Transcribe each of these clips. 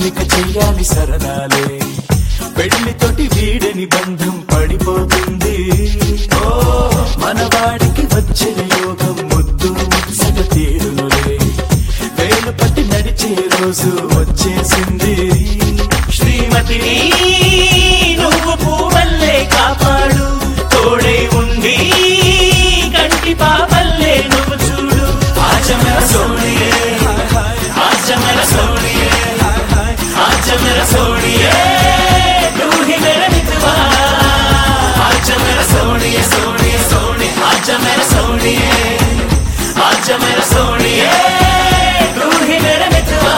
మనమిక చెయ్యాలి సరదాలే పెళ్లితోటి వీడని బంధం పడిపోతుంది ఓ మనవాడికి వచ్చిన యోగం ముద్దు ముచ్చట తీరునులే వేలు పట్టి నడిచే రోజు వచ్చేసింది శ్రీమతిని నువ్వు పూవల్లే కాపాడు తోడై ఉండి కంటి పాపల్లే నువ్వు చూడు ఆచమర సోనియే ఆచమర సోనియే ఆచమర సోనియే నువ్వు హి మేరా మిత్వా ఆచమర సోనియే సోనియే సోనియే ఆచమర సోనియే ఆచమర సోనియే నువ్వు హి మేరా మిత్వా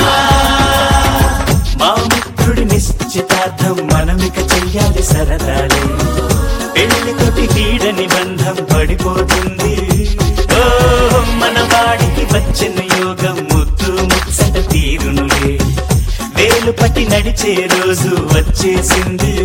మా మిత్రుడి నిశ్చితార్థం మనమిక చెయ్యాలి సరదాలే పెళ్లితోటి వీడని బంధం పడిపోతుంది ఓ మన వాడికి వచ్చిన యోగం ముద్దు ముచ్చట తీరునులే వేలు పట్టి నడిచే రోజు వచ్చేసింది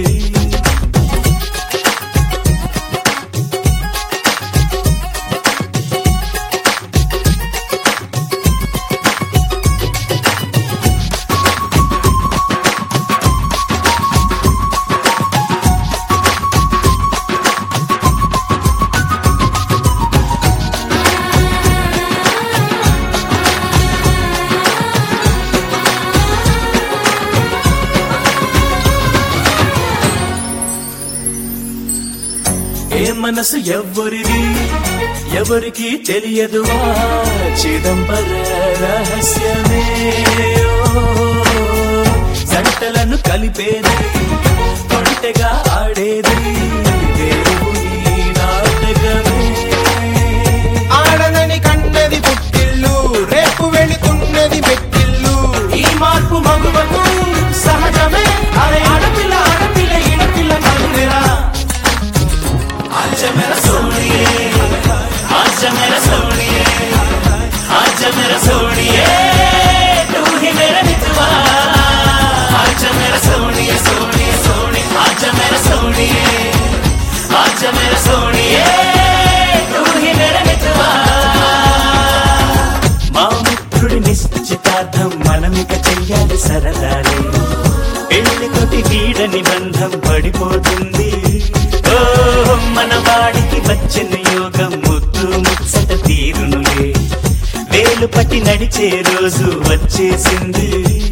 ఏ మనసు ఎవ్వరిది ఎవరికి తెలియదు ఆ చిదంబర రహస్యమే ఓ, జంటలను కలిపేది కొంటెగా ఆడేది దేవుని నాటకమే ఆడదని కన్నది పుట్టిల్లు రేపు వెళుతున్నది పెట్టిల్లు ఈ మార్పు మగువకు సహజమే అరే ఆడపిల్ల ఆడపిల్ల ఈడపిల్ల కలుగురా ఆజ మేర సోనియే ఆజ మేర సోనియే ఆజ మేర సోనియే తూ హి మేరా మిత్వా ఆజ మేర సోనియే సోనియే సోనియే ఆజ మేర సోనియే ఆజ మేర సోనియే తూ హి మేరా మిత్వా మా మిత్రుడి నిశ్చితార్థం మనమిక చెయ్యాలి సరదాలే పెళ్లితోటి వీడని బంధం పడిపోతుంది ఓ మన వాడికి వచ్చిన యోగం ముద్దు ముచ్చట తీరునులే వేలు పట్టి నడిచే రోజు వచ్చేసింది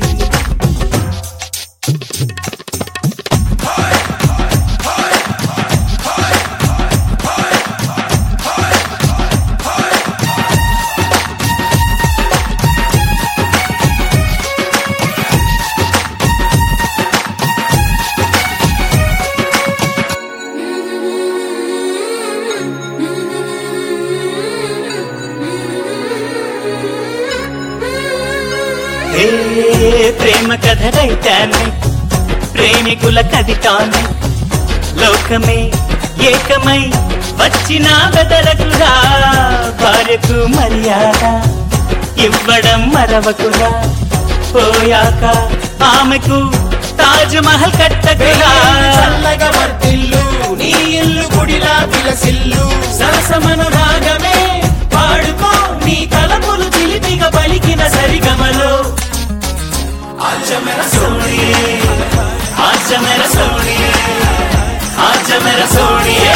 ఏ ప్రేమ కథ రైతాన్ని ప్రేమికుల కవితాన్ని లోకమే ఏకమై వచ్చిన బెదరకురా భార్యకు మర్యాద ఇవ్వడం మరవకురా పోయాక ఆమెకు తాజ్ మహల్ కట్టకురా చల్లగా వర్తిల్లు నీ ఇల్లు గుడిలా పిలసిల్లు సరసమను రాగమే పాడుకో నీ తలపులు చిలిపిగా పలికిన సరిగమలో ఆజ మేర సోనియే ఆజ మేర సోనియే ఆజ మేర సోనియే